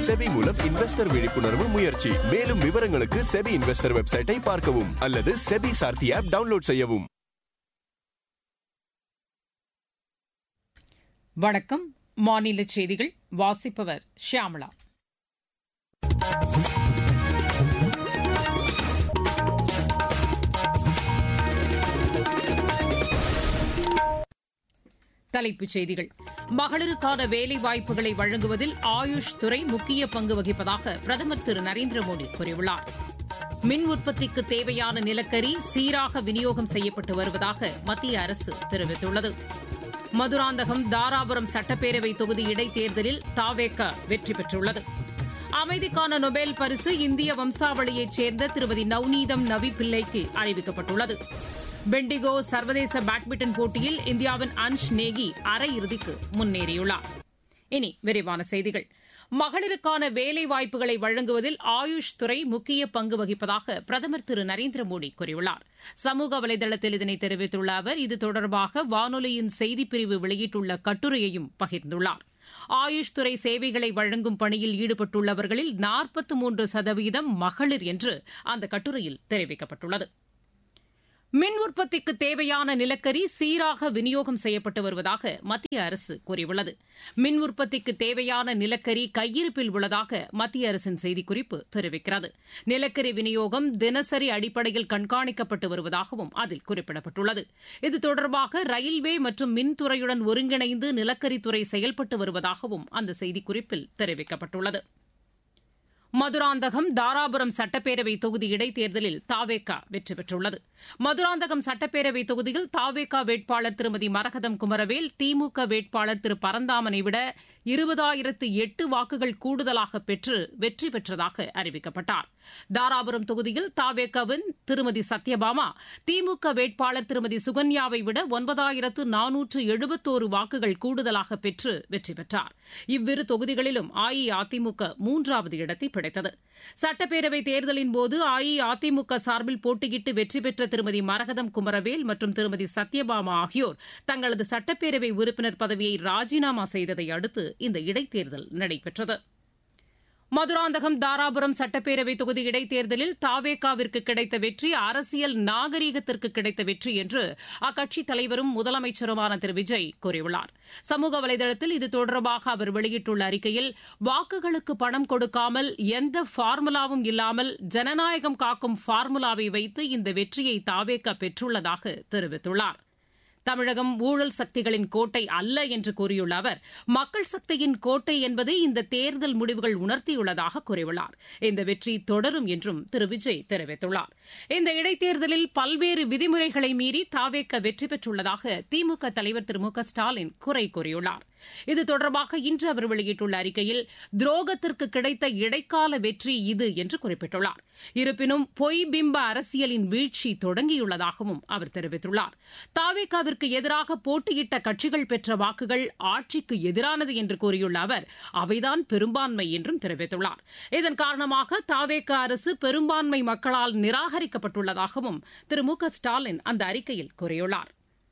SEBI மூலம் investor விழிப்புணர்வு முயற்சி மேலும் விவரங்களுக்கு செபி இன்வெஸ்டர் வெப்சைட்டை பார்க்கவும் அல்லது செபி சார்த்தி ஆப் டவுன்லோட் செய்யவும் வணக்கம் மாநில செய்திகள் வாசிப்பவர் ஷியாமளா தலைப்புச் செய்திகள் மகளிருக்கான வேலை வாய்ப்புகளை வழங்குவதில் ஆயுஷ் துறை முக்கிய பங்கு வகிப்பதாக பிரதமர் திரு நரேந்திர மோடி கூறியுள்ளார் மின் உற்பத்திக்கு தேவையான நிலக்கரி சீராக விநியோகம் செய்யப்பட்டு வருவதாக மத்திய அரசு தெரிவித்துள்ளது மதுராந்தகம் தாராபுரம் சட்டப்பேரவை தொகுதி இடைத்தேர்தலில் தாவேக வெற்றி பெற்றுள்ளது அமைதிக்கான நொபேல் பரிசு இந்திய வம்சாவளியைச் சேர்ந்த திருமதி நவ்நீதம் நவி பிள்ளைக்கு அறிவிக்கப்பட்டுள்ளது பெண்டிகோ சர்வதேச பேட்மிண்டன் போட்டியில் இந்தியாவின் அன்ஷ் நேகி அரையிறுதிக்கு முன்னேறியுள்ளார் இனி விரிவான செய்திகள் மகளிருக்கான வேலை வாய்ப்புகளை வழங்குவதில் ஆயுஷ் துறை முக்கிய பங்கு வகிப்பதாக பிரதமர் திரு நரேந்திர மோடி கூறியுள்ளார் சமூக வலைதளத்தில் இதனை தெரிவித்துள்ள அவர் இது தொடர்பாக வானொலியின் செய்திப்பிரிவு வெளியிட்டுள்ள கட்டுரையையும் பகிர்ந்துள்ளார் ஆயுஷ் துறை சேவைகளை வழங்கும் பணியில் ஈடுபட்டுள்ளவர்களில் நாற்பத்தி மூன்று சதவீதம் மகளிர் என்று அந்த கட்டுரையில் தெரிவிக்கப்பட்டுள்ளது மின் உற்பத்திக்கு தேவையான நிலக்கரி சீராக விநியோகம் செய்யப்பட்டு வருவதாக மத்திய அரசு கூறியுள்ளது மின் உற்பத்திக்கு தேவையான நிலக்கரி கையிருப்பில் உள்ளதாக மத்திய அரசின் செய்திக்குறிப்பு தெரிவிக்கிறது நிலக்கரி விநியோகம் தினசரி அடிப்படையில் கண்காணிக்கப்பட்டு வருவதாகவும் அதில் குறிப்பிடப்பட்டுள்ளது இது தொடர்பாக ரயில்வே மற்றும் மின்துறையுடன் ஒருங்கிணைந்து நிலக்கரித்துறை செயல்பட்டு வருவதாகவும் அந்த செய்திக்குறிப்பில் தெரிவிக்கப்பட்டுள்ளது மதுராந்தகம் தாராபுரம் சட்டப்பேரவை தொகுதி இடைத்தேர்தலில் தாவேகா வெற்றி பெற்றுள்ளது மதுராந்தகம் சட்டப்பேரவை தொகுதியில் தாவேகா வேட்பாளர் திருமதி மரகதம் குமரவேல் திமுக வேட்பாளர் திரு பரந்தாமனை விட இருபதாயிரத்து எட்டு வாக்குகள் கூடுதலாக பெற்று வெற்றி பெற்றதாக அறிவிக்கப்பட்டார் தாராபுரம் தொகுதியில் தாவேகாவின் திருமதி சத்யபாமா திமுக வேட்பாளர் திருமதி சுகன்யாவை விட ஒன்பதாயிரத்து நானூற்று எழுபத்தோரு வாக்குகள் கூடுதலாக பெற்று வெற்றி பெற்றார் இவ்விரு தொகுதிகளிலும் அஇஅதிமுக மூன்றாவது இடத்தை பிடித்தது சட்டப்பேரவை தேர்தலின் போது அஇஅதிமுக சார்பில் போட்டியிட்டு வெற்றி பெற்ற திருமதி மரகதம் குமரவேல் மற்றும் திருமதி சத்யபாமா ஆகியோர் தங்களது சட்டப்பேரவை உறுப்பினர் பதவியை ராஜினாமா செய்ததை அடுத்து இந்த இடைத்தேர்தல் நடைபெற்றது மதுராந்தகம் தாராபுரம் சட்டப்பேரவை தொகுதி இடைத்தேர்தலில் தாவேகாவிற்கு கிடைத்த வெற்றி அரசியல் நாகரீகத்திற்கு கிடைத்த வெற்றி என்று அக்கட்சித் தலைவரும் முதலமைச்சருமான திரு விஜய் கூறியுள்ளார் சமூக வலைதளத்தில் இது தொடர்பாக அவர் வெளியிட்டுள்ள அறிக்கையில் வாக்குகளுக்கு பணம் கொடுக்காமல் எந்த பார்முலாவும் இல்லாமல் ஜனநாயகம் காக்கும் பார்முலாவை வைத்து இந்த வெற்றியை தாவேகா பெற்றுள்ளதாக தெரிவித்துள்ளார் தமிழகம் ஊழல் சக்திகளின் கோட்டை அல்ல என்று கூறியுள்ள அவர் மக்கள் சக்தியின் கோட்டை என்பதை இந்த தேர்தல் முடிவுகள் உணர்த்தியுள்ளதாக கூறியுள்ளார் இந்த வெற்றி தொடரும் என்றும் திரு விஜய் தெரிவித்துள்ளார் இந்த இடைத்தேர்தலில் பல்வேறு விதிமுறைகளை மீறி தாவேக்க வெற்றி பெற்றுள்ளதாக திமுக தலைவர் திரு மு க ஸ்டாலின் குறை கூறியுள்ளார் இது தொடர்பாக இன்று அவர் வெளியிட்டுள்ள அறிக்கையில் துரோகத்திற்கு கிடைத்த இடைக்கால வெற்றி இது என்று குறிப்பிட்டுள்ளார் இருப்பினும் பொய் பிம்ப அரசியலின் வீழ்ச்சி தொடங்கியுள்ளதாகவும் அவர் தெரிவித்துள்ளார் தாவேகாவிற்கு எதிராக போட்டியிட்ட கட்சிகள் பெற்ற வாக்குகள் ஆட்சிக்கு எதிரானது என்று கூறியுள்ள அவர் அவைதான் பெரும்பான்மை என்றும் தெரிவித்துள்ளார் இதன் காரணமாக தாவேகா அரசு பெரும்பான்மை மக்களால் நிராகரிக்கப்பட்டுள்ளதாகவும் திரு மு க ஸ்டாலின் அந்த அறிக்கையில் கூறியுள்ளார்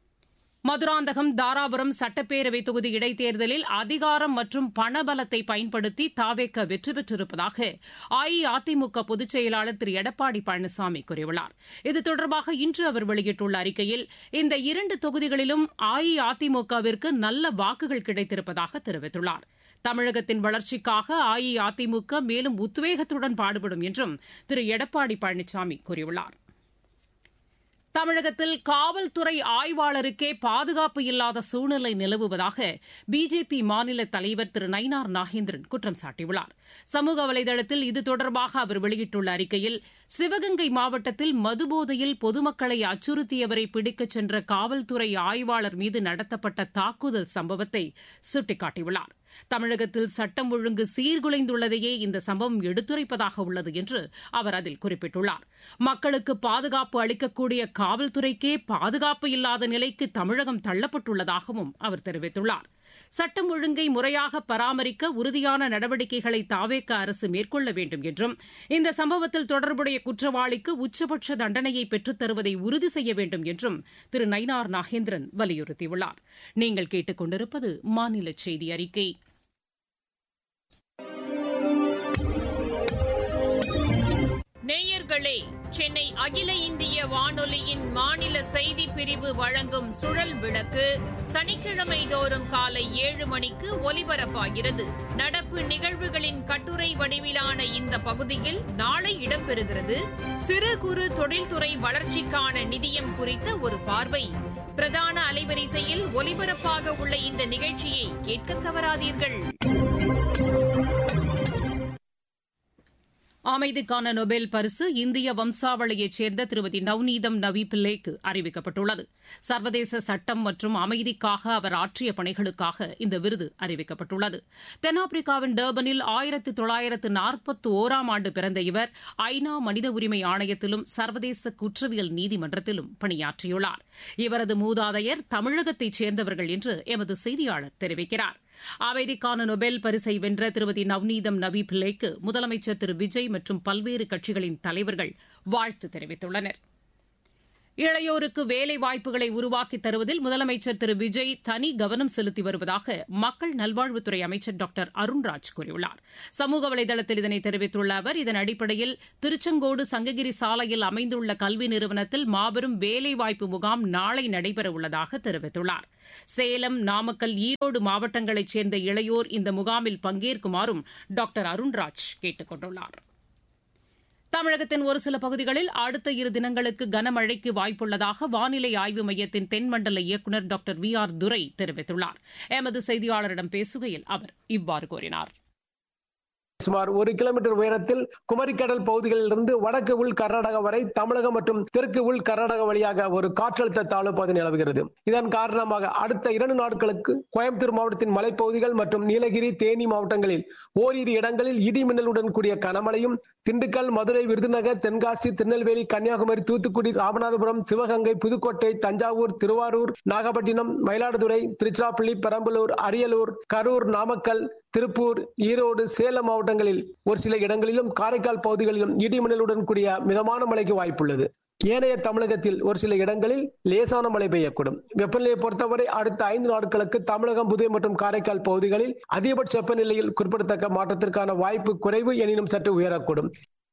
மதுராந்தகம் தாராபுரம் சட்டப்பேரவை தொகுதி இடைத்தேர்தலில் அதிகாரம் மற்றும் பணபலத்தை பயன்படுத்தி தாவேக்க வெற்றி பெற்றிருப்பதாக அஇஅதிமுக பொதுச் செயலாளர் திரு எடப்பாடி பழனிசாமி கூறியுள்ளார் இது தொடர்பாக இன்று அவர் வெளியிட்டுள்ள அறிக்கையில் இந்த இரண்டு தொகுதிகளிலும் அஇஅதிமுகவிற்கு நல்ல வாக்குகள் கிடைத்திருப்பதாக தெரிவித்துள்ளார் தமிழகத்தின் வளர்ச்சிக்காக அஇஅதிமுக மேலும் உத்வேகத்துடன் பாடுபடும் என்றும் திரு எடப்பாடி பழனிசாமி கூறியுள்ளார் தமிழகத்தில் காவல்துறை ஆய்வாளருக்கே பாதுகாப்பு இல்லாத சூழ்நிலை நிலவுவதாக பிஜேபி மாநில தலைவர் திரு நயினார் நாகேந்திரன் குற்றம் சாட்டியுள்ளார் சமூக வலைதளத்தில் இது தொடர்பாக அவர் வெளியிட்டுள்ள அறிக்கையில் சிவகங்கை மாவட்டத்தில் மதுபோதையில் பொதுமக்களை அச்சுறுத்தியவரை பிடிக்கச் சென்ற காவல்துறை ஆய்வாளர் மீது நடத்தப்பட்ட தாக்குதல் சம்பவத்தை சுட்டிக்காட்டியுள்ளார் தமிழகத்தில் சட்டம் ஒழுங்கு சீர்குலைந்துள்ளதையே இந்த சம்பவம் எடுத்துரைப்பதாக உள்ளது என்று அவர் அதில் குறிப்பிட்டுள்ளார் மக்களுக்கு பாதுகாப்பு அளிக்கக்கூடிய காவல்துறைக்கே பாதுகாப்பு இல்லாத நிலைக்கு தமிழகம் தள்ளப்பட்டுள்ளதாகவும் அவர் தெரிவித்துள்ளார் சட்டம் ஒழுங்கை முறையாக பராமரிக்க உறுதியான நடவடிக்கைகளை தாவேக்க அரசு மேற்கொள்ள வேண்டும் என்றும் இந்த சம்பவத்தில் தொடர்புடைய குற்றவாளிக்கு உச்சபட்ச தண்டனையை பெற்றுத் தருவதை உறுதி செய்ய வேண்டும் என்றும் திரு நயினார் நாகேந்திரன் வலியுறுத்தியுள்ளார் நீங்கள் கேட்டுக் கொண்டிருப்பது மாநில செய்தி அறிக்கை நேயர்களே சென்னை அகில இந்திய வானொலியின் மாநில செய்திப் பிரிவு வழங்கும் சுழல் விளக்கு சனிக்கிழமை தோறும் காலை ஏழு மணிக்கு ஒலிபரப்பாகிறது நடப்பு நிகழ்வுகளின் கட்டுரை வடிவிலான இந்த பகுதியில் நாளை இடம்பெறுகிறது சிறு குறு தொழில்துறை வளர்ச்சிக்கான நிதியம் குறித்த ஒரு பார்வை பிரதான அலைவரிசையில் ஒலிபரப்பாக உள்ள இந்த நிகழ்ச்சியை கேட்க தவறாதீர்கள் அமைதிக்கான நொபேல் பரிசு இந்திய வம்சாவளியைச் சேர்ந்த திருமதி நவ்நீதம் நவி பிள்ளைக்கு அறிவிக்கப்பட்டுள்ளது சர்வதேச சட்டம் மற்றும் அமைதிக்காக அவர் ஆற்றிய பணிகளுக்காக இந்த விருது அறிவிக்கப்பட்டுள்ளது தென்னாப்பிரிக்காவின் டர்பனில் ஆயிரத்து தொள்ளாயிரத்து நாற்பத்தி ஓராம் ஆண்டு பிறந்த இவர் ஐநா மனித உரிமை ஆணையத்திலும் சர்வதேச குற்றவியல் நீதிமன்றத்திலும் பணியாற்றியுள்ளார் இவரது மூதாதையர் தமிழகத்தைச் சேர்ந்தவர்கள் என்று எமது செய்தியாளர் தெரிவிக்கிறார் அமைதிக்கான நொபேல் பரிசை வென்ற திருமதி நவ்நீதம் நவி பிள்ளைக்கு முதலமைச்சர் திரு விஜய் மற்றும் பல்வேறு கட்சிகளின் தலைவர்கள் வாழ்த்து தெரிவித்துள்ளனர் இளையோருக்கு வேலை வாய்ப்புகளை உருவாக்கித் தருவதில் முதலமைச்சர் திரு விஜய் தனி கவனம் செலுத்தி வருவதாக மக்கள் நல்வாழ்வுத்துறை அமைச்சர் டாக்டர் அருண்ராஜ் கூறியுள்ளார் சமூக வலைதளத்தில் இதனை தெரிவித்துள்ள அவர் இதன் அடிப்படையில் திருச்செங்கோடு சங்ககிரி சாலையில் அமைந்துள்ள கல்வி நிறுவனத்தில் மாபெரும் வேலைவாய்ப்பு முகாம் நாளை நடைபெறவுள்ளதாக தெரிவித்துள்ளார் சேலம் நாமக்கல் ஈரோடு மாவட்டங்களைச் சேர்ந்த இளையோர் இந்த முகாமில் பங்கேற்குமாறும் டாக்டர் அருண்ராஜ் கேட்டுக் கொண்டுள்ளார் தமிழகத்தின் ஒரு சில பகுதிகளில் அடுத்த இரு தினங்களுக்கு கனமழைக்கு வாய்ப்புள்ளதாக வானிலை ஆய்வு மையத்தின் தென்மண்டல இயக்குநர் டாக்டர் வி ஆர் துரை தெரிவித்துள்ளார் எமது செய்தியாளரிடம் பேசுகையில் அவர் இவ்வாறு கூறினார் சுமார் ஒரு கிலோமீட்டர் உயரத்தில் குமரிக்கடல் பகுதிகளிலிருந்து வடக்கு உள் கர்நாடகா வரை தமிழகம் மற்றும் தெற்கு உள் கர்நாடகா வழியாக ஒரு காற்றழுத்த தாழ்வு பகுதி நிலவுகிறது இதன் காரணமாக அடுத்த இரண்டு நாட்களுக்கு கோயம்புத்தூர் மாவட்டத்தின் மலைப்பகுதிகள் மற்றும் நீலகிரி தேனி மாவட்டங்களில் ஓரிரு இடங்களில் இடி மின்னலுடன் கூடிய கனமழையும் திண்டுக்கல் மதுரை விருதுநகர் தென்காசி திருநெல்வேலி கன்னியாகுமரி தூத்துக்குடி ராமநாதபுரம் சிவகங்கை புதுக்கோட்டை தஞ்சாவூர் திருவாரூர் நாகப்பட்டினம் மயிலாடுதுறை திருச்சிராப்பள்ளி பெரம்பலூர் அரியலூர் கரூர் நாமக்கல் திருப்பூர் ஈரோடு சேலம் மாவட்டங்களில் ஒரு சில இடங்களிலும் காரைக்கால் பகுதிகளிலும் இடிமின்னலுடன் கூடிய மிதமான மழைக்கு வாய்ப்புள்ளது ஏனைய தமிழகத்தில் ஒரு சில இடங்களில் லேசான மழை பெய்யக்கூடும் வெப்பநிலையை பொறுத்தவரை அடுத்த ஐந்து நாட்களுக்கு தமிழகம் புதுவை மற்றும் காரைக்கால் பகுதிகளில் அதிகபட்ச வெப்பநிலையில் குறிப்பிடத்தக்க மாற்றத்திற்கான வாய்ப்பு குறைவு எனினும் சற்று உயரக்கூடும்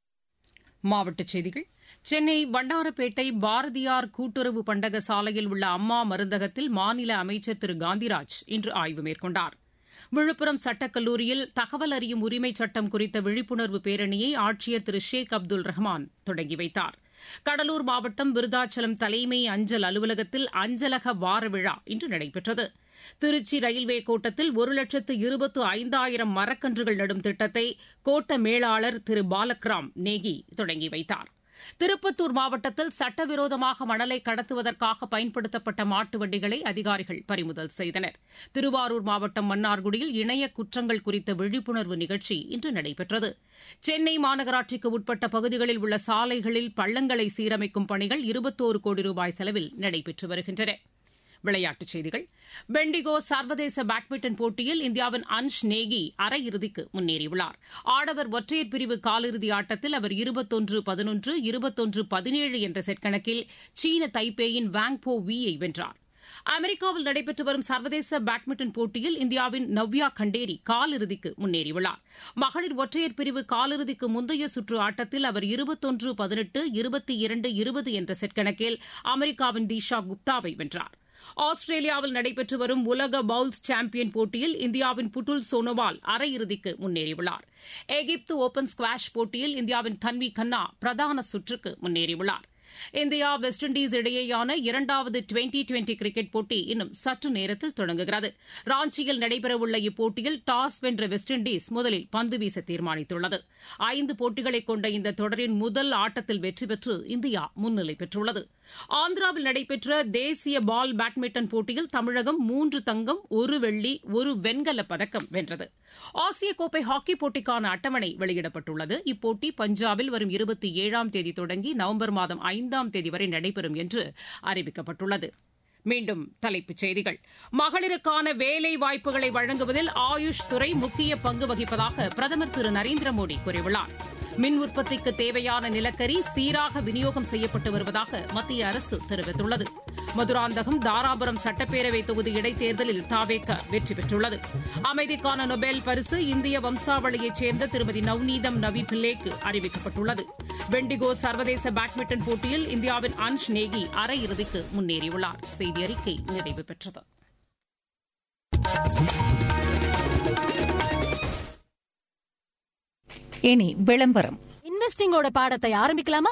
மாவட்டச் செய்திகள் சென்னை வண்ணாரப்பேட்டை பாரதியார் கூட்டுறவு பண்டக சாலையில் உள்ள அம்மா மருந்தகத்தில் மாநில அமைச்சர் திரு காந்திராஜ் இன்று ஆய்வு மேற்கொண்டார் விழுப்புரம் சட்டக்கல்லூரியில் தகவல் அறியும் உரிமை சட்டம் குறித்த விழிப்புணர்வு பேரணியை ஆட்சியர் திரு ஷேக் அப்துல் ரஹ்மான் தொடங்கி வைத்தார் கடலூர் மாவட்டம் விருதாச்சலம் தலைமை அஞ்சல் அலுவலகத்தில் அஞ்சலக வார விழா இன்று நடைபெற்றது திருச்சி ரயில்வே கோட்டத்தில் ஒரு லட்சத்து இருபத்து ஐந்தாயிரம் மரக்கன்றுகள் நடும் திட்டத்தை கோட்ட மேலாளர் திரு பாலக்ராம் நேகி தொடங்கி வைத்தார் திருப்பத்தூர் மாவட்டத்தில் சட்டவிரோதமாக மணலை கடத்துவதற்காக பயன்படுத்தப்பட்ட மாட்டு வண்டிகளை அதிகாரிகள் பறிமுதல் செய்தனர் திருவாரூர் மாவட்டம் மன்னார்குடியில் இணைய குற்றங்கள் குறித்த விழிப்புணர்வு நிகழ்ச்சி இன்று நடைபெற்றது சென்னை மாநகராட்சிக்கு உட்பட்ட பகுதிகளில் உள்ள சாலைகளில் பள்ளங்களை சீரமைக்கும் பணிகள் இருபத்தோரு கோடி ரூபாய் செலவில் நடைபெற்று வருகின்றன விளையாட்டுச் செய்திகள் பெண்டிகோ சர்வதேச பேட்மிண்டன் போட்டியில் இந்தியாவின் அன்ஷ் நேகி அரையிறுதிக்கு முன்னேறியுள்ளார் ஆடவர் ஒற்றையர் பிரிவு காலிறுதி ஆட்டத்தில் அவர் இருபத்தொன்று பதினொன்று இருபத்தொன்று பதினேழு என்ற செட் கணக்கில் சீன தைப்பேயின் வாங்போ வீயை வென்றார் அமெரிக்காவில் நடைபெற்று வரும் சர்வதேச பேட்மிண்டன் போட்டியில் இந்தியாவின் நவ்யா கண்டேரி காலிறுதிக்கு முன்னேறியுள்ளார் மகளிர் ஒற்றையர் பிரிவு காலிறுதிக்கு முந்தைய சுற்று ஆட்டத்தில் அவர் இருபத்தொன்று பதினெட்டு இருபத்தி இரண்டு இருபது என்ற செட் கணக்கில் அமெரிக்காவின் தீஷா குப்தாவை வென்றார் ஆஸ்திரேலியாவில் நடைபெற்று வரும் உலக பவுல்ஸ் சாம்பியன் போட்டியில் இந்தியாவின் புட்டுல் சோனோவால் அரையிறுதிக்கு முன்னேறியுள்ளார் எகிப்து ஓபன் ஸ்குவாஷ் போட்டியில் இந்தியாவின் தன்வி கன்னா பிரதான சுற்றுக்கு முன்னேறியுள்ளார் இந்தியா வெஸ்ட் இண்டீஸ் இடையேயான இரண்டாவது டுவெண்டி டுவெண்டி கிரிக்கெட் போட்டி இன்னும் சற்று நேரத்தில் தொடங்குகிறது ராஞ்சியில் நடைபெறவுள்ள இப்போட்டியில் டாஸ் வென்ற வெஸ்ட் இண்டீஸ் முதலில் பந்து வீச தீர்மானித்துள்ளது ஐந்து போட்டிகளை கொண்ட இந்த தொடரின் முதல் ஆட்டத்தில் வெற்றி பெற்று இந்தியா முன்னிலை பெற்றுள்ளது ஆந்திராவில் நடைபெற்ற தேசிய பால் பேட்மிண்டன் போட்டியில் தமிழகம் மூன்று தங்கம் ஒரு வெள்ளி ஒரு வெண்கலப் பதக்கம் வென்றது ஆசிய கோப்பை ஹாக்கி போட்டிக்கான அட்டவணை வெளியிடப்பட்டுள்ளது இப்போட்டி பஞ்சாபில் வரும் இருபத்தி ஏழாம் தேதி தொடங்கி நவம்பர் மாதம் ஐந்தாம் தேதி வரை நடைபெறும் என்று அறிவிக்கப்பட்டுள்ளது மீண்டும் தலைப்புச் செய்திகள் மகளிருக்கான வேலை வாய்ப்புகளை வழங்குவதில் ஆயுஷ் துறை முக்கிய பங்கு வகிப்பதாக பிரதமர் திரு நரேந்திர மோடி கூறியுள்ளார் மின் உற்பத்திக்கு தேவையான நிலக்கரி சீராக விநியோகம் செய்யப்பட்டு வருவதாக மத்திய அரசு தெரிவித்துள்ளது மதுராந்தகம் தாராபுரம் சட்டப்பேரவை தொகுதி இடைத்தேர்தலில் தாவேக வெற்றி பெற்றுள்ளது அமைதிக்கான நொபேல் பரிசு இந்திய வம்சாவளியைச் சேர்ந்த திருமதி நவ்நீதம் நவி பில்லேக்கு அறிவிக்கப்பட்டுள்ளது வெண்டிகோ சர்வதேச பேட்மிண்டன் போட்டியில் இந்தியாவின் அன்ஷ் நேகி அரையிறுதிக்கு முன்னேறியுள்ளார் செய்தி அறிக்கை நிறைவு பெற்றது இனி விளம்பரம் இன்வெஸ்டிங்கோட பாடத்தை ஆரம்பிக்கலாமா